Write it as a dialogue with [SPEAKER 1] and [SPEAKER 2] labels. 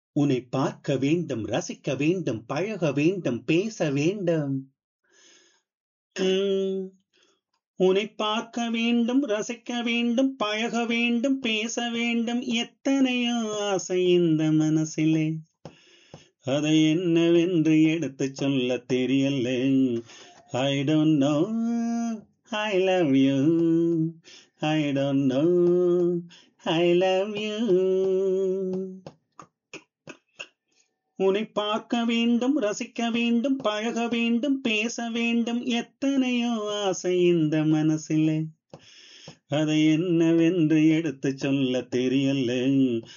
[SPEAKER 1] உன்னை பார்க்க வேண்டும் ரசிக்க வேண்டும் பழக வேண்டும் பேச வேண்டும் உம், உன்னை பார்க்க வேண்டும் ரசிக்க வேண்டும் பழக வேண்டும் பேச வேண்டும் எத்தனையோ ஆசை இந்த மனசிலே அதை என்னவென்று எடுத்து சொல்ல தெரியல I don't know I love you I don't know I love you உன்னை பார்க்க வேண்டும் ரசிக்க வேண்டும் பழக வேண்டும் பேச வேண்டும் எத்தனையோ ஆசை இந்த மனசிலே அதை என்னவென்று எடுத்து சொல்ல தெரியல